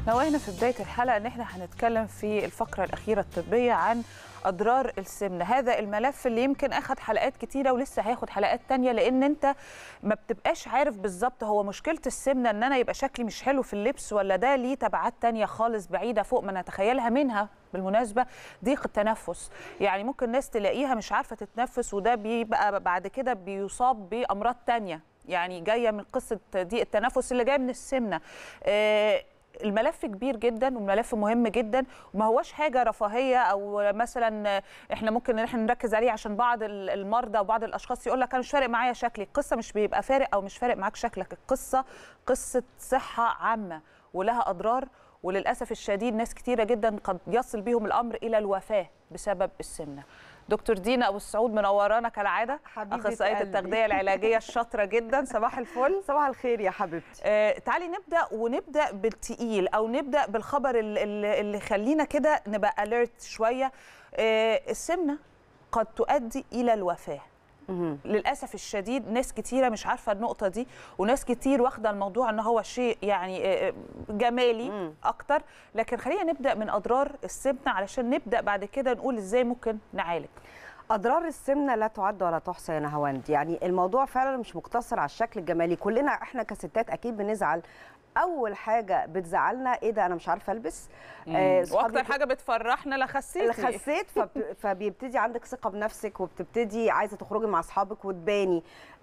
نوهنا في بدايه الحلقه ان احنا هنتكلم في الفقره الاخيره الطبيه عن اضرار السمنه هذا الملف اللي يمكن اخذ حلقات كتيره ولسه هياخد حلقات تانية لان انت ما بتبقاش عارف بالظبط هو مشكله السمنه ان انا يبقى شكلي مش حلو في اللبس ولا ده ليه تبعات تانية خالص بعيده فوق ما نتخيلها منها بالمناسبه ضيق التنفس يعني ممكن ناس تلاقيها مش عارفه تتنفس وده بيبقى بعد كده بيصاب بامراض تانية يعني جايه من قصه ضيق التنفس اللي جايه من السمنه آه الملف كبير جدا وملف مهم جدا وما هوش حاجه رفاهيه او مثلا احنا ممكن ان احنا نركز عليه عشان بعض المرضى وبعض الاشخاص يقول لك انا مش فارق معايا شكلي القصه مش بيبقى فارق او مش فارق معاك شكلك القصه قصه صحه عامه ولها اضرار وللاسف الشديد ناس كتيره جدا قد يصل بهم الامر الى الوفاه بسبب السمنه دكتور دينا ابو السعود منورانا كالعاده اخصائيه التغذيه العلاجيه الشاطره جدا صباح الفل صباح الخير يا حبيبتي آه تعالي نبدا ونبدا بالتقيل او نبدا بالخبر اللي, اللي خلينا كده نبقى اليرت شويه آه السمنه قد تؤدي الى الوفاه مم. للاسف الشديد ناس كتيره مش عارفه النقطه دي وناس كتير واخده الموضوع ان هو شيء يعني جمالي مم. اكتر لكن خلينا نبدا من اضرار السمنه علشان نبدا بعد كده نقول ازاي ممكن نعالج اضرار السمنه لا تعد ولا تحصى يا نهاوند يعني الموضوع فعلا مش مقتصر على الشكل الجمالي كلنا احنا كستات اكيد بنزعل اول حاجه بتزعلنا ايه ده انا مش عارفه البس آه واكتر حاجه بتفرحنا لا خسيتي لا خسيت فبيبتدي عندك ثقه بنفسك وبتبتدي عايزه تخرجي مع اصحابك وتباني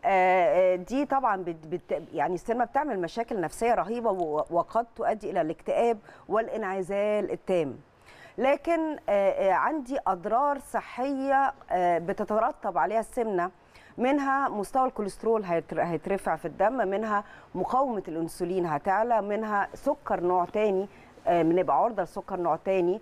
آه دي طبعا بت بت يعني السمنه بتعمل مشاكل نفسيه رهيبه وقد تؤدي الى الاكتئاب والانعزال التام لكن آه عندي اضرار صحيه بتترتب عليها السمنه منها مستوى الكوليسترول هيترفع في الدم منها مقاومة الأنسولين هتعلى منها سكر نوع تاني بنبقى عرضة لسكر نوع تاني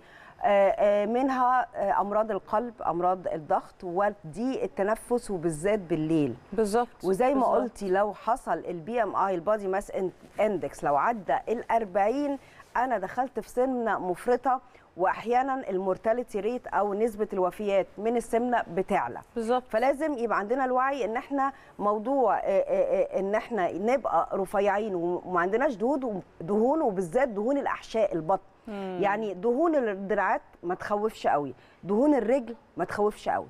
منها امراض القلب امراض الضغط ودي التنفس وبالذات بالليل بالظبط وزي ما قلتي لو حصل البي ام اي البادي ماس اندكس لو عدى ال 40 انا دخلت في سمنه مفرطه واحيانا المورتاليتي ريت او نسبه الوفيات من السمنه بتعلى بالظبط فلازم يبقى عندنا الوعي ان احنا موضوع ان احنا نبقى رفيعين وما عندناش دهون دهون وبالذات دهون الاحشاء البطن مم. يعني دهون الدراعات ما تخوفش قوي دهون الرجل ما تخوفش قوي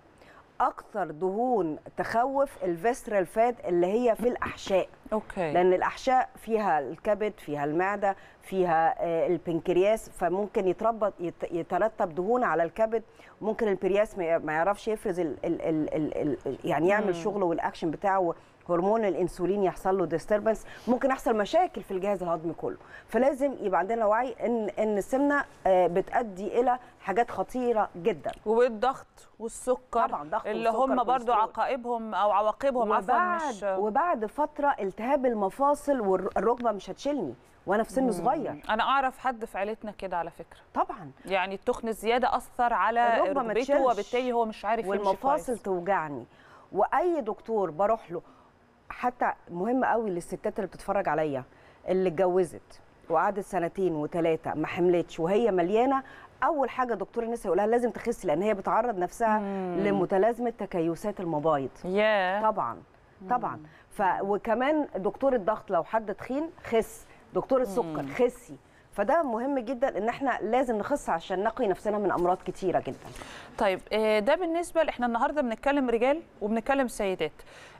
اكثر دهون تخوف الفيسترال فات اللي هي في الاحشاء اوكي لان الاحشاء فيها الكبد فيها المعده فيها البنكرياس فممكن يتربط يترتب دهون على الكبد ممكن البنكرياس ما يعرفش يفرز ال ال ال ال يعني يعمل شغله والاكشن بتاعه هرمون الانسولين يحصل له ديستربنس ممكن يحصل مشاكل في الجهاز الهضمي كله فلازم يبقى عندنا وعي ان ان السمنه بتؤدي الى حاجات خطيره جدا والضغط والسكر طبعا ضغط اللي هم برضو عقائبهم او عواقبهم وبعد مش وبعد فتره التهاب المفاصل والركبه مش هتشيلني وانا في سن صغير انا اعرف حد في عيلتنا كده على فكره طبعا يعني التخن الزياده اثر على ركبته وبالتالي هو مش عارف والمفاصل توجعني واي دكتور بروح له حتى مهم قوي للستات اللي بتتفرج عليا اللي اتجوزت وقعدت سنتين وثلاثه ما حملتش وهي مليانه اول حاجه دكتور النساء يقولها لازم تخسي لان هي بتعرض نفسها مم. لمتلازمه تكيسات المبايض yeah. طبعا طبعا ف وكمان دكتور الضغط لو حد تخين خس دكتور السكر مم. خسي فده مهم جدا ان احنا لازم نخس عشان نقي نفسنا من امراض كتيره جدا طيب ده بالنسبه احنا النهارده بنتكلم رجال وبنتكلم سيدات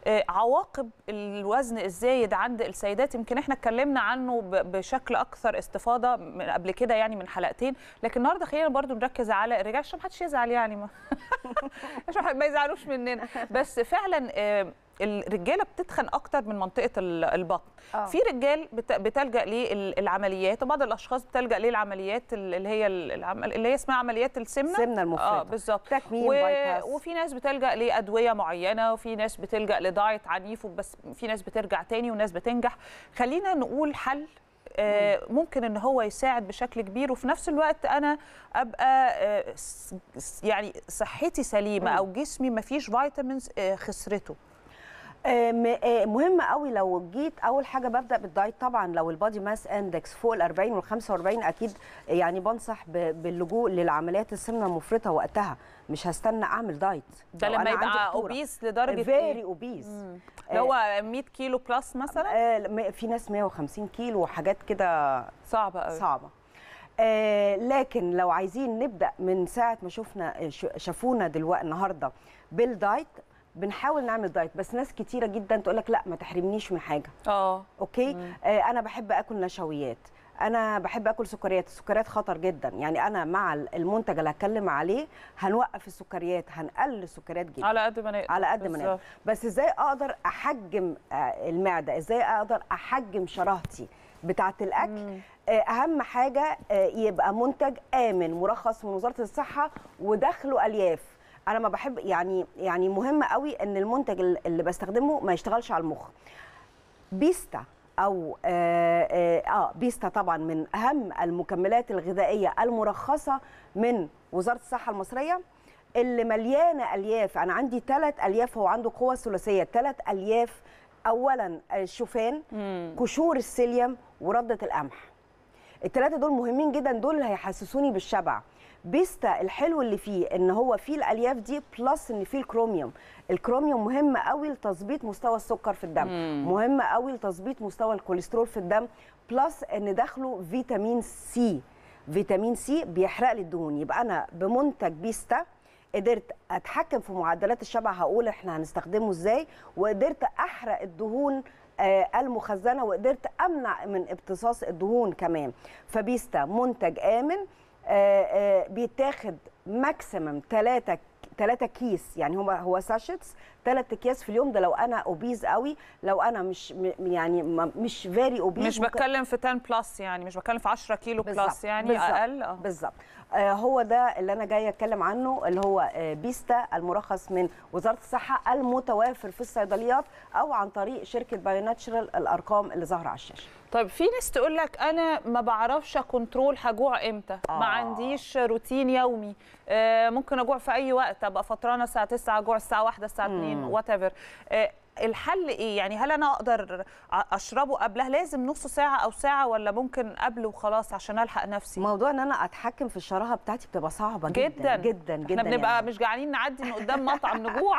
عواقب الوزن الزايد عند السيدات يمكن احنا اتكلمنا عنه بشكل اكثر استفاضه من قبل كده يعني من حلقتين لكن النهارده خلينا برضو نركز على الرجال عشان ما حدش يزعل يعني ما عشان ما يزعلوش مننا بس فعلا الرجاله بتتخن اكتر من منطقه البطن أوه. في رجال بتلجا للعمليات وبعض الاشخاص بتلجا للعمليات اللي هي اللي هي اسمها عمليات السمنه السمنه المفرطه اه بالظبط تكميم و... بايباس وفي ناس بتلجا لادويه معينه وفي ناس بتلجا لدايت عنيف بس في ناس بترجع تاني وناس بتنجح خلينا نقول حل آه ممكن ان هو يساعد بشكل كبير وفي نفس الوقت انا ابقى آه يعني صحتي سليمه او جسمي ما فيش فيتامينز آه خسرته مهم قوي لو جيت اول حاجه ببدا بالدايت طبعا لو البادي ماس اندكس فوق ال 40 وال 45 اكيد يعني بنصح باللجوء للعمليات السمنه المفرطه وقتها مش هستنى اعمل دايت ده لما يبقى اوبيس لدرجه فيري اوبيس اللي هو 100 كيلو بلس مثلا آه في ناس 150 كيلو وحاجات كده صعبه قوي صعبه آه لكن لو عايزين نبدا من ساعه ما شفنا ش- شافونا دلوقتي النهارده بالدايت بنحاول نعمل دايت بس ناس كتيره جدا تقول لك لا ما تحرمنيش من حاجه اه اوكي آه انا بحب اكل نشويات انا بحب اكل سكريات السكريات خطر جدا يعني انا مع المنتج اللي هتكلم عليه هنوقف السكريات هنقلل السكريات جدا على قد ما نقدر على قد ما نقدر بالظبط. بس ازاي اقدر احجم آه، المعده ازاي اقدر احجم شراهتي بتاعه الاكل آه، اهم حاجه آه، يبقى منتج امن مرخص من وزاره الصحه ودخله الياف انا ما بحب يعني يعني مهم قوي ان المنتج اللي بستخدمه ما يشتغلش على المخ بيستا او آه, آه, اه بيستا طبعا من اهم المكملات الغذائيه المرخصه من وزاره الصحه المصريه اللي مليانه الياف انا عندي ثلاث الياف هو عنده قوه ثلاثيه ثلاث الياف اولا الشوفان قشور السيليوم ورده القمح الثلاثه دول مهمين جدا دول اللي هيحسسوني بالشبع بيستا الحلو اللي فيه ان هو فيه الالياف دي بلس ان فيه الكروميوم الكروميوم مهم قوي لتظبيط مستوى السكر في الدم مهم قوي لتظبيط مستوى الكوليسترول في الدم بلس ان داخله فيتامين سي فيتامين سي بيحرق لي الدهون يبقى انا بمنتج بيستا قدرت اتحكم في معدلات الشبع هقول احنا هنستخدمه ازاي وقدرت احرق الدهون آه، المخزنه وقدرت امنع من امتصاص الدهون كمان فبيستا منتج امن آه، آه، بيتاخد ماكسيمم 3 3 كيس يعني هو هو ساشيتس 3 اكياس في اليوم ده لو انا اوبيز قوي لو انا مش م- يعني م- مش فيري اوبيز مش بتكلم في 10 بلس يعني مش بتكلم في 10 كيلو بالظبط، بلس يعني بالظبط، اقل اه بالظبط آه هو ده اللي انا جايه اتكلم عنه اللي هو آه بيستا المرخص من وزاره الصحه المتوافر في الصيدليات او عن طريق شركه بايو ناتشرال الارقام اللي ظاهره على الشاشه طيب في ناس تقول لك انا ما بعرفش كنترول هجوع امتى آه. ما آه. عنديش روتين يومي آه ممكن اجوع في اي وقت ابقى فطرانه الساعه 9 اجوع الساعه 1 الساعه 2 وات ايفر آه الحل ايه يعني هل انا اقدر ع- اشربه قبلها لازم نص ساعه او ساعه ولا ممكن قبل وخلاص عشان الحق نفسي موضوع ان انا اتحكم في الشراهه بتاعتي بتبقى صعبه جدا جدا جدا جدا احنا بنبقى يعني. مش جعانين نعدي من قدام مطعم نجوع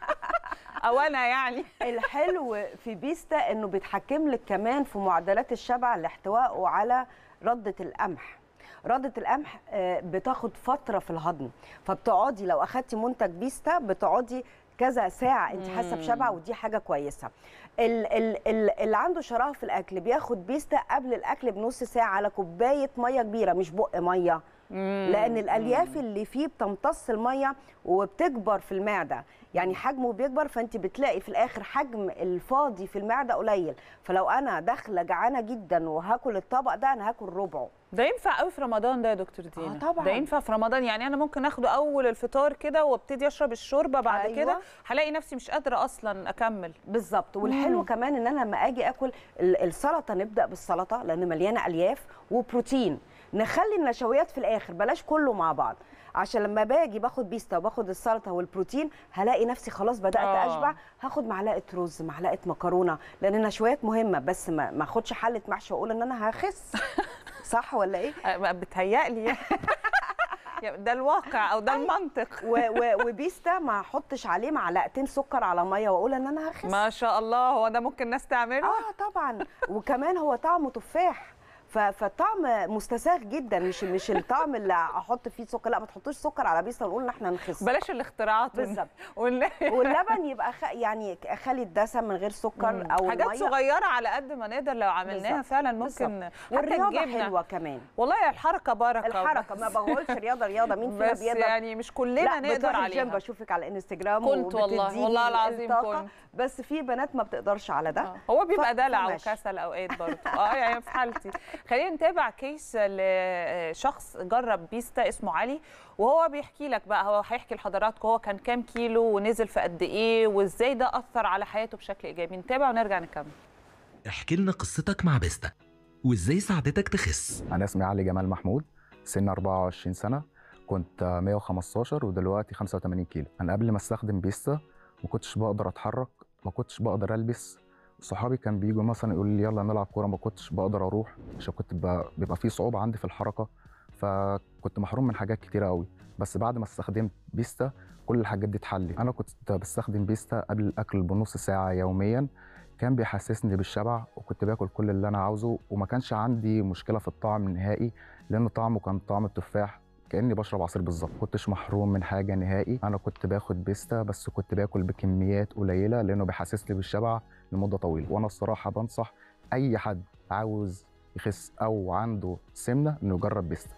او انا يعني الحلو في بيستا انه بيتحكم لك كمان في معدلات الشبع لاحتوائه على رده القمح رده القمح آه، بتاخد فتره في الهضم فبتقعدي لو اخدتي منتج بيستا بتقعدي كذا ساعه انت حاسه بشبع ودي حاجه كويسه ال- ال- ال- اللي عنده شراهه في الاكل بياخد بيستا قبل الاكل بنص ساعه على كوبايه ميه كبيره مش بق ميه لان الالياف اللي فيه بتمتص الميه وبتكبر في المعده يعني حجمه بيكبر فانت بتلاقي في الاخر حجم الفاضي في المعده قليل فلو انا داخله جعانه جدا وهاكل الطبق ده انا هاكل ربعه ده ينفع قوي في رمضان ده يا دكتور دينا آه طبعاً. ده ينفع في رمضان يعني انا ممكن اخده اول الفطار كده وابتدي اشرب الشوربه بعد أيوة. كده هلاقي نفسي مش قادره اصلا اكمل بالظبط والحلو كمان ان انا لما اجي اكل ال- السلطه نبدا بالسلطه لان مليانه الياف وبروتين نخلي النشويات في الاخر بلاش كله مع بعض عشان لما باجي باخد بيستا وباخد السلطه والبروتين هلاقي نفسي خلاص بدات آه. اشبع هاخد معلقه رز معلقه مكرونه لان النشويات مهمه بس ما ما اخدش حله محشي واقول ان انا هخس صح ولا ايه أه، بتهيألي يعني ده الواقع او ده المنطق و- و- وبيستا ما احطش عليه معلقتين سكر على ميه واقول ان انا هخس ما شاء الله هو ده ممكن ناس تعمله اه طبعا وكمان هو طعمه تفاح ف- فالطعم مستساغ جدا مش مش الطعم اللي احط فيه سكر لا ما تحطوش سكر على بيستا ونقول ان احنا نخس بلاش الاختراعات وال- بالظبط. وال... واللبن يبقى خ... يعني خالي الدسم من غير سكر او حاجات المية. صغيره على قد ما نقدر لو عملناها بالظبط. فعلا ممكن بالظبط. حتى والرياضه الجبنة. حلوه كمان والله الحركه بركه الحركه بس. ما بقولش رياضه رياضه مين فينا بس بيقدر يعني مش كلنا لا نقدر بتروحي عليها الجيم بشوفك على انستجرام كنت والله، وبتديني والله العظيم الطاقة، كنت. بس في بنات ما بتقدرش على ده آه. هو بيبقى ف- دلع فماشي. وكسل اوقات برضه اه يعني في حالتي خلينا نتابع كيس لشخص جرب بيستا اسمه علي وهو بيحكي لك بقى هو هيحكي لحضراتكم هو كان كام كيلو ونزل في قد ايه وازاي ده اثر على حياته بشكل ايجابي نتابع ونرجع نكمل احكي لنا قصتك مع بيستا وازاي ساعدتك تخس أنا اسمي علي جمال محمود سن 24 سنة كنت 115 ودلوقتي 85 كيلو أنا قبل ما استخدم بيستا ما كنتش بقدر أتحرك ما كنتش بقدر ألبس صحابي كان بيجوا مثلا يقولوا لي يلا نلعب كورة ما كنتش بقدر أروح عشان كنت ب- بيبقى في صعوبة عندي في الحركة فكنت محروم من حاجات كتيرة قوي بس بعد ما استخدمت بيستا كل الحاجات دي اتحلت أنا كنت بستخدم بيستا قبل الأكل بنص ساعة يوميا كان بيحسسني بالشبع وكنت باكل كل اللي انا عاوزه وما كانش عندي مشكله في الطعم نهائي لان طعمه كان طعم التفاح كاني بشرب عصير بالظبط كنتش محروم من حاجه نهائي انا كنت باخد بيستا بس كنت باكل بكميات قليله لانه بيحسسني بالشبع لمده طويله وانا الصراحه بنصح اي حد عاوز يخس او عنده سمنه انه يجرب بيستا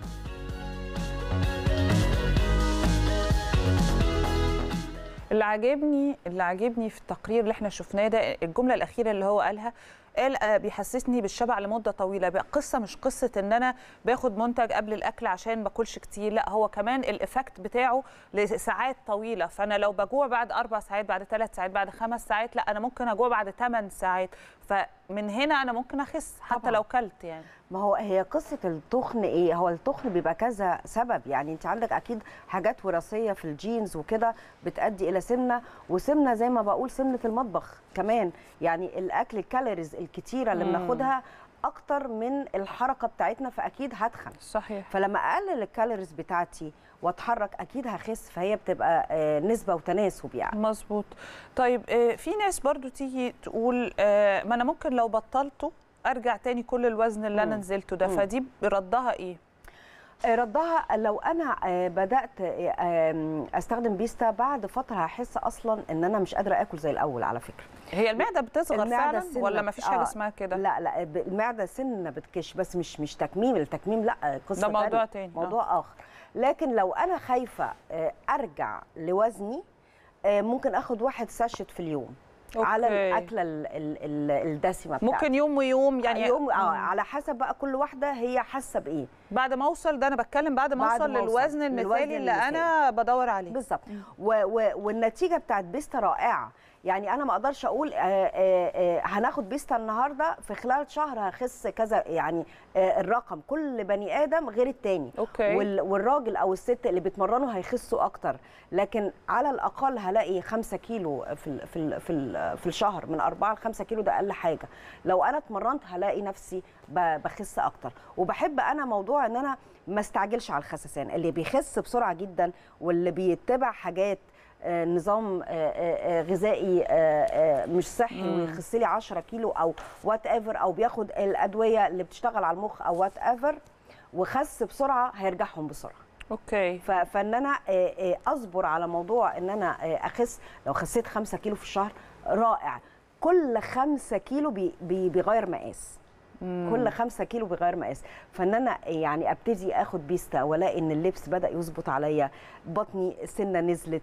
اللي عاجبني اللي عاجبني في التقرير اللي احنا شفناه ده الجمله الاخيره اللي هو قالها قال آه، بيحسسني بالشبع لمده طويله بقى قصه مش قصه ان انا باخد منتج قبل الاكل عشان ما اكلش كتير لا هو كمان الايفكت بتاعه لساعات طويله فانا لو بجوع بعد اربع ساعات بعد ثلاث ساعات بعد خمس ساعات لا انا ممكن اجوع بعد ثمان ساعات فمن هنا انا ممكن اخس حتى طبعاً. لو كلت يعني ما هو هي قصة التخن ايه؟ هو التخن بيبقى كذا سبب يعني انت عندك اكيد حاجات وراثية في الجينز وكده بتؤدي الى سمنة وسمنة زي ما بقول سمنة المطبخ كمان يعني الاكل الكالوريز الكتيرة اللي مم. بناخدها اكتر من الحركة بتاعتنا فاكيد هتخن صحيح فلما اقلل الكالوريز بتاعتي واتحرك اكيد هخس فهي بتبقى آه، نسبة وتناسب يعني مظبوط طيب آه، في ناس برضو تيجي تقول آه، ما انا ممكن لو بطلته ارجع تاني كل الوزن اللي انا مم. نزلته ده مم. فدي ردها ايه آه، ردها لو انا آه، بدات آه، آم، استخدم بيستا بعد فتره هحس اصلا ان انا مش قادره اكل زي الاول على فكره هي المعده بتصغر المعدة فعلا السنة ولا ما فيش حاجه آه، اسمها كده لا لا ب- المعده سنه بتكش بس مش مش تكميم التكميم لا قصه ده موضوع تانية، تاني آه. موضوع اخر لكن لو انا خايفه آه، ارجع لوزني آه، ممكن اخد واحد ساشت في اليوم على أوكي. الاكله ال- ال- ال- الدسمه بتاعتي ممكن يوم ويوم يعني يوم آه، مم. على حسب بقى كل واحده هي حاسه بايه بعد ما اوصل ده انا بتكلم بعد ما بعد اوصل ما أوصل للوزن المثالي للوزن اللي المثالي. انا بدور عليه بالظبط و- و- والنتيجه بتاعت بيستا رائعه يعني انا ما اقدرش اقول آه، آه، آه، هناخد بيستا النهارده في خلال شهر هخس كذا يعني آه، الرقم كل بني ادم غير التاني اوكي وال- والراجل او الست اللي بيتمرنوا هيخسوا اكتر لكن على الاقل هلاقي 5 كيلو في ال في ال في, ال في الشهر من 4 ل 5 كيلو ده اقل حاجه لو انا اتمرنت هلاقي نفسي ب- بخس اكتر وبحب انا موضوع ان انا ما استعجلش على الخسسان اللي بيخس بسرعه جدا واللي بيتبع حاجات آه، نظام آه، آه، آه، غذائي آه، آه، مش صحي مم. ويخس لي 10 كيلو او وات ايفر او بياخد الادويه اللي بتشتغل على المخ او وات ايفر وخس بسرعه هيرجعهم بسرعه اوكي ف- فان انا آه، آه، اصبر على موضوع ان انا آه، اخس لو خسيت 5 كيلو في الشهر رائع كل 5 كيلو بي بي بيغير مقاس مم. كل 5 كيلو بيغير مقاس فان انا يعني ابتدي اخد بيستا والاقي ان اللبس بدا يظبط عليا بطني سنه نزلت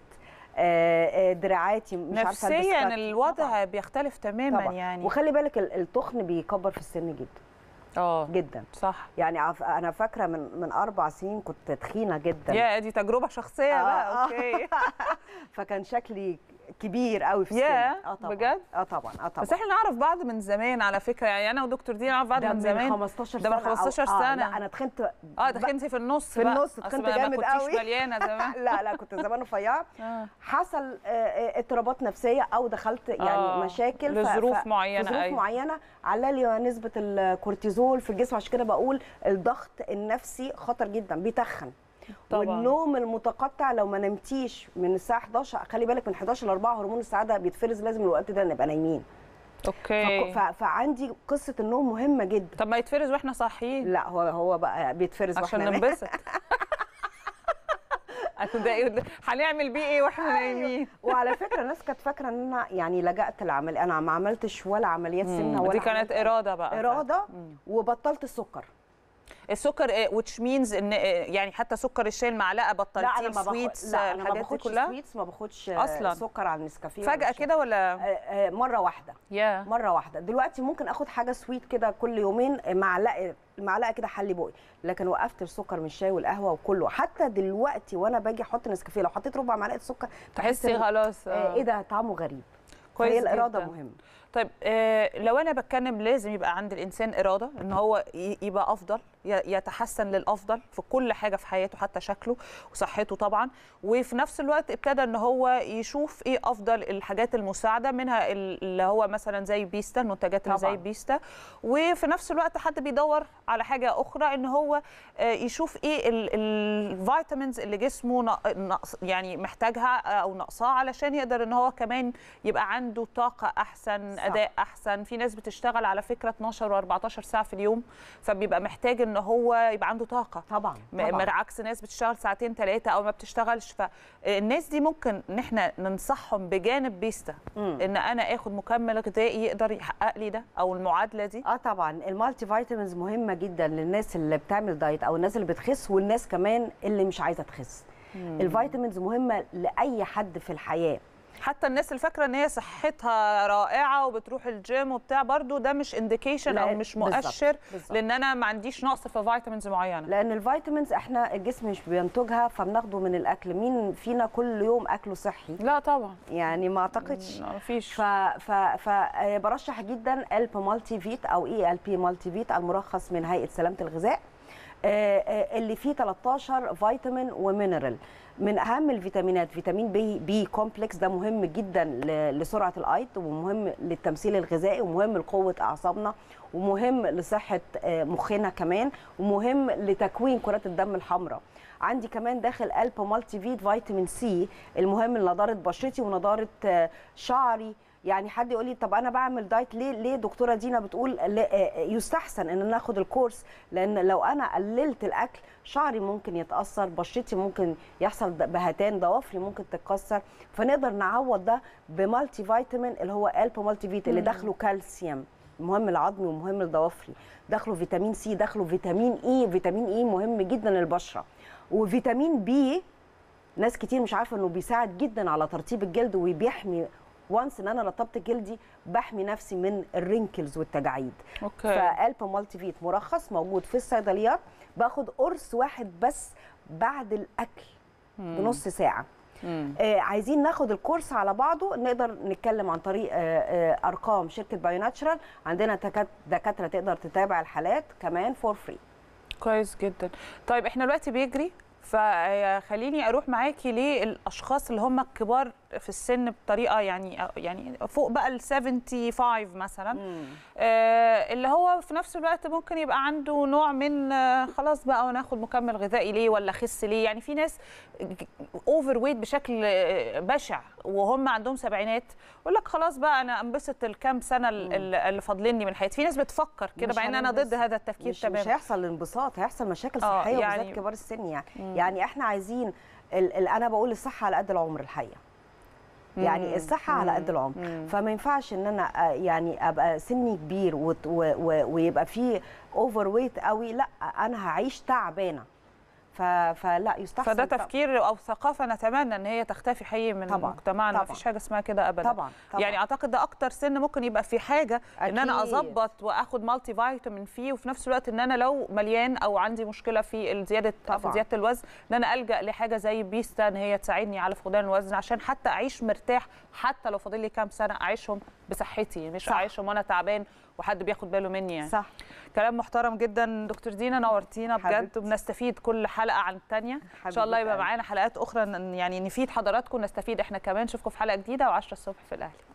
آه، آه، دراعاتي مش عارفه ألبس نفسيا كات. الوضع طبعاً. بيختلف تماما طبعاً. يعني وخلي بالك ال- التخن بيكبر في السن جدا اه جدا صح يعني عف- انا فاكره من من اربع سنين كنت تخينه جدا يا دي تجربه شخصيه آه، بقى آه. اوكي فكان شكلي كبير قوي في السن ياه، اه طبعا بجد؟ اه طبعا اه طبعا بس احنا نعرف بعض من زمان على فكره يعني انا ودكتور دي نعرف بعض ده من زمان 15 ده من سنة أو- 15 آه سنه لا انا تخنت اه دخلتي في النص في بقى. النص أصل تخنت ما- جامد ما كنتيش قوي. مليانه زمان لا لا كنت زمان رفيعه آه. حصل آه، آه، اضطرابات نفسيه او دخلت يعني آه، مشاكل ف- لظروف ف- معينة، ظروف أيوة. معينه على لي نسبه الكورتيزول في الجسم عشان كده بقول الضغط النفسي خطر جدا بيتخن طبعاً. والنوم المتقطع لو ما نمتيش من الساعه 11 خلي بالك من 11 ل 4 هرمون السعاده بيتفرز لازم الوقت ده نبقى نايمين اوكي فك- ف- فعندي قصه النوم مهمه جدا طب ما يتفرز واحنا صاحيين لا هو هو بقى بيتفرز عشان واحنا نايمين. ننبسط هتضايقوا هنعمل بيه ايه واحنا نايمين وعلى فكره الناس كانت فاكره ان انا يعني لجأت لعمل انا ما عملتش ولا عمليات سمنه ولا دي كانت عملت- اراده بقى اراده مم. وبطلت السكر السكر which means ان يعني حتى سكر الشاي المعلقه لا بطلتيه انا ما باخد سويتس لا انا ما الحاجات دي باخدش كلها سويتس ما باخدش أصلاً. سكر على النسكافيه ولا فجاه الشاي. كده ولا آه، آه، مره واحده يا مره واحده دلوقتي ممكن اخد حاجه سويت كده كل يومين آه، معلقه معلقه كده حلي بوقي لكن وقفت السكر من الشاي والقهوه وكله حتى دلوقتي وانا باجي احط نسكافيه لو حطيت ربع معلقه سكر تحسي إن- خلاص آه، آه. ايه ده طعمه غريب كويس فهي الاراده جداً. مهمه طيب آه لو انا بتكلم لازم يبقى عند الانسان اراده ان هو ي- يبقى افضل ي- يتحسن للافضل في كل حاجه في حياته حتى شكله وصحته طبعا وفي نفس الوقت ابتدى ان هو يشوف ايه افضل الحاجات المساعده منها ال- اللي هو مثلا زي بيستا المنتجات اللي زي طبعاً. بيستا وفي نفس الوقت حد بيدور على حاجه اخرى ان هو آه، يشوف ايه ال- الفيتامينز اللي جسمه نق- نقص يعني محتاجها او ناقصاه علشان يقدر ان هو كمان يبقى عنده طاقه احسن صح. اداء احسن في ناس بتشتغل على فكره 12 و14 ساعه في اليوم فبيبقى محتاج ان هو يبقى عنده طاقه طبعا م- طبعا عكس ناس بتشتغل ساعتين ثلاثه او ما بتشتغلش فالناس دي ممكن ان احنا ننصحهم بجانب بيستا مم. ان انا اخد مكمل غذائي يقدر يحقق لي ده او المعادله دي اه طبعا المالتي فيتامينز مهمه جدا للناس اللي بتعمل دايت او الناس اللي بتخس والناس كمان اللي مش عايزه تخس الفيتامينز مهمه لاي حد في الحياه حتى الناس اللي فاكره ان هي صحتها رائعه وبتروح الجيم وبتاع برضو ده مش انديكيشن او لا، مش بالظبط، مؤشر بالظبط. لان انا ما عنديش نقص في فيتامينز معينه لان الفيتامينز احنا الجسم مش بينتجها فبناخده من الاكل مين فينا كل يوم اكله صحي لا طبعا يعني ما اعتقدش ما فيش ف ف ف آه، برشح جدا الب مالتي فيت او اي ال بي مالتي فيت المرخص من هيئه سلامه الغذاء آه، آه، اللي فيه 13 فيتامين ومينرال من اهم الفيتامينات فيتامين بي بي كومبلكس ده مهم جدا ل- لسرعه الايض ومهم للتمثيل الغذائي ومهم لقوه اعصابنا ومهم لصحه آه، مخنا كمان ومهم لتكوين كرات الدم الحمراء عندي كمان داخل الب مالتي فيت فيتامين سي المهم لنضاره بشرتي ونضاره آه، شعري يعني حد يقول لي طب انا بعمل دايت ليه ليه دكتوره دينا بتقول لا- آه، يستحسن ان انا اخد الكورس لان لو انا قللت الاكل شعري ممكن يتاثر بشرتي ممكن يحصل د- بهتان ضوافري ممكن تتكسر فنقدر نعوض ده بمالتي فيتامين اللي هو الب مالتي فيت اللي داخله كالسيوم مهم العظمي ومهم الضوافري داخله فيتامين سي داخله فيتامين اي فيتامين اي مهم جدا للبشره وفيتامين بي ناس كتير مش عارفه انه بيساعد جدا على ترطيب الجلد وبيحمي وانس ان انا رطبت جلدي بحمي نفسي من الرينكلز والتجاعيد اوكي فالب مالتي فيت مرخص موجود في الصيدليات باخد قرص واحد بس بعد الاكل بنص ساعه مم. آه عايزين ناخد الكورس على بعضه نقدر نتكلم عن طريق آه آه ارقام شركه بايو ناتشرال عندنا تكات- دكاتره تقدر تتابع الحالات كمان فور فري كويس جدا طيب احنا دلوقتي بيجري فخليني اروح معاكي للاشخاص اللي هم الكبار في السن بطريقه يعني يعني فوق بقى ال 75 مثلا آه اللي هو في نفس الوقت ممكن يبقى عنده نوع من آه خلاص بقى وانا اخد مكمل غذائي ليه ولا خس ليه يعني في ناس اوفر ويت بشكل آه، بشع وهم عندهم سبعينات يقول لك خلاص بقى انا انبسط الكام سنه ال- ال- اللي فاضلين لي من حياتي في ناس بتفكر كده مش مع ان انا ضد هننبسط. هذا التفكير مش, تماما مش هيحصل انبساط هيحصل مشاكل آه، صحيه يعني- وبالذات كبار السن يعني يعني احنا عايزين ال ال انا بقول الصحه على قد العمر الحقيقه يعني مم. الصحه على قد العمر مم. فما ينفعش ان انا آه، يعني ابقى سني كبير وت- و- و- ويبقى فيه اوفر ويت قوي لا انا هعيش تعبانه ف- فلا يستحسن فده طب- تفكير او ثقافه نتمنى ان هي تختفي حقيقي من طبعاً، مجتمعنا ما طبعاً. فيش حاجه اسمها كده ابدا طبعا طبعا يعني اعتقد ده اكتر سن ممكن يبقى في حاجه ان انا أكيد. اظبط واخد مالتي فيتامين فيه وفي نفس الوقت ان انا لو مليان او عندي مشكله في زياده في طبعاً. زياده الوزن ان انا الجا لحاجه زي بيستا ان هي تساعدني على فقدان الوزن عشان حتى اعيش مرتاح حتى لو فاضل لي كام سنه اعيشهم بصحتي مش صح. اعيشهم وانا تعبان وحد بياخد باله مني يعني صح كلام محترم جدا دكتور دينا نورتينا بجد حبيبتي. وبنستفيد كل حلقه عن الثانيه ان شاء الله حبيبة يبقى قلبي. معانا حلقات اخرى ن- يعني نفيد حضراتكم نستفيد احنا كمان نشوفكم في حلقه جديده و10 الصبح في الاهلي